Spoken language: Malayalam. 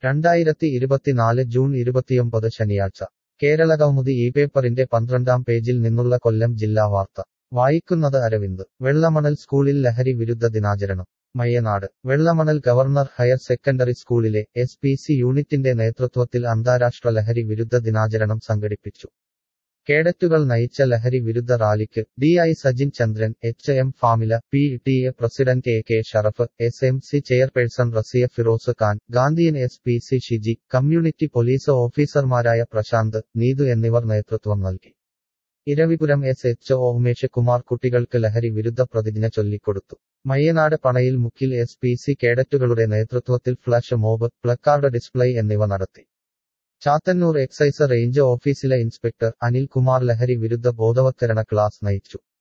രണ്ടായിരത്തി ഇരുപത്തിനാല് ജൂൺ ഇരുപത്തിയൊമ്പത് ശനിയാഴ്ച കേരളകൗമുദി ഈ പേപ്പറിന്റെ പന്ത്രണ്ടാം പേജിൽ നിന്നുള്ള കൊല്ലം ജില്ലാ വാർത്ത വായിക്കുന്നത് അരവിന്ദ് വെള്ളമണൽ സ്കൂളിൽ ലഹരി വിരുദ്ധ ദിനാചരണം Mayyanad Vellamanal government higher secondary സ്കൂളിലെ എസ് പി സി യൂണിറ്റിന്റെ നേതൃത്വത്തിൽ അന്താരാഷ്ട്ര ലഹരി വിരുദ്ധ ദിനാചരണം സംഘടിപ്പിച്ചു കേഡറ്റുകൾ നയിച്ച ലഹരി വിരുദ്ധ റാലിക്ക് D I Sajin Chandran H M Famila P T A president A K Sharaf S M C chairperson Raziya Firoz Khan Gandhian S P C Shiji community police ഓഫീസർമാരായ പ്രശാന്ത് നീതു എന്നിവർ നേതൃത്വം നൽകി Eravipuram S H O Umesh Kumar കുട്ടികൾക്ക് ലഹരി വിരുദ്ധ പ്രതിജ്ഞ ചൊല്ലിക്കൊടുത്തു മയ്യനാട് പണയിൽ മുക്കിൽ എസ് പി സി കേഡറ്റുകളുടെ നേതൃത്വത്തിൽ ഫ്ലാഷ് മോബ് പ്ലക്കാർഡ് ഡിസ്പ്ലേ എന്നിവ നടത്തി ചാത്തന്നൂർ എക്സൈസ് റേഞ്ച് ഓഫീസിലെ ഇൻസ്പെക്ടർ അനിൽ കുമാർ ലഹരി വിരുദ്ധ ബോധവത്കരണ ക്ലാസ് നയിച്ചു